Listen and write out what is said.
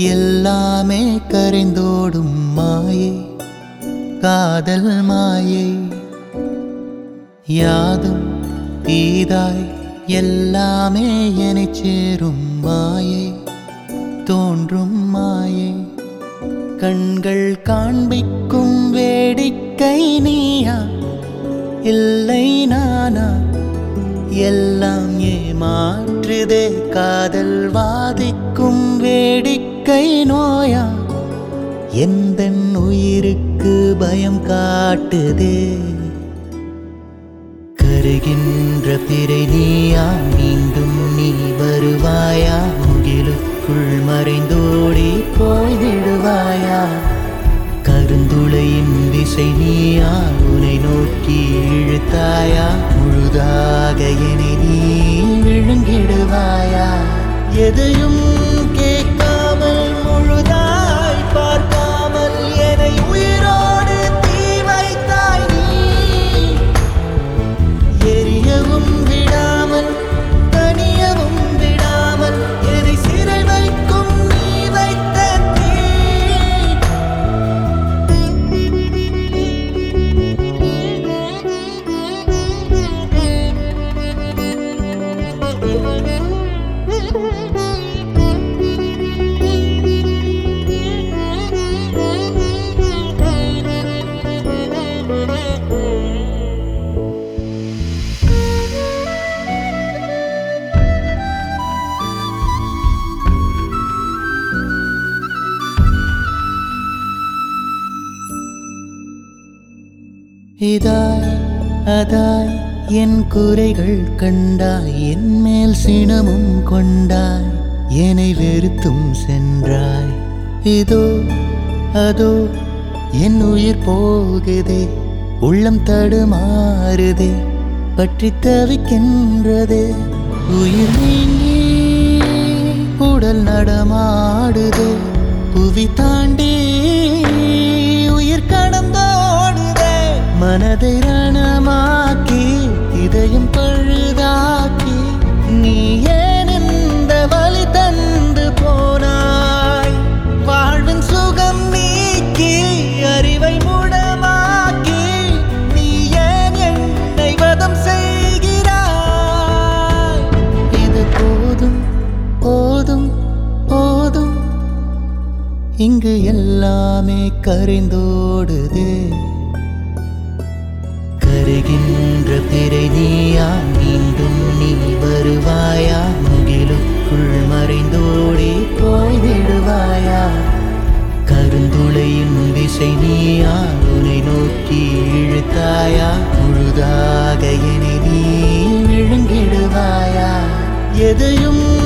எல்லாமே கரைந்தோடும் மாயை காதல் மாயை யாதும் தீதாய் எல்லாமே எனச் சேரும் மாயை தோன்றும் மாயை கண்கள் காண்பிக்கும் வேடிக்கை நீயா இல்லை நானா எல்லாம் ஏமாற்றுதே காதல் வாதிக்கும் வேடிக்கை நோயா எந்த உயிருக்கு பயம் காட்டுதே கருகின்ற பிறை நீயா மீண்டும் நீ வருவாயா முகிலுக்குள் மறைந்தோடி போய் விடுவாயா கருந்துளையின் திசை நீயா உனை நோக்கி இழுத்தாயா முழுதாக என்னை நீ விழுங்கிடுவாயா எதையும் கேட்காமல் முழுதாய் பார்க்காமல் என்னை உயிரோடு தீ வைத்தாய் நீ எரியவும் விடாமல் தனியவும் விடாமல் என்னை சிறை வைக்கும் நீ வைத்த தீ இதாய் அதாய் என் குறைகள் கண்டாய் என் மேல் சினமும் கொண்டாய் என்னை வெறுத்தும் சென்றாய் இதோ அதோ என் உயிர் போகுதே உள்ளம் தடுமாறுதே பற்றி தவிக்கின்றதே உயிர் நீங்கி உடல் நடமாடுதே புவி தாண்டி உயிர் கடந்தோடுதே மனதை ரணமாக்கி இதயம் பழுதாக்கி நீ ஏன் இந்த வழி தந்து போனாய் வாழ்வின் சுகம் நீக்கி அறிவை முடமாக்கி நீ ஏன் என்னை வதம் செய்கிறாய் இது போதும் போதும் போதும் இங்கு எல்லாமே கரைந்தோடுதே கருகின்ற பிறை நீயா மீண்டும் நீ வருவாயா முகிலுக்குள் மறைந்தோடி போய் விடுவாயா கருந்துளையின் திசை நீயா உனை நோக்கி இழுத்தாயா முழுதாக என்னை நீ விழுங்கிடுவாயா எதையும்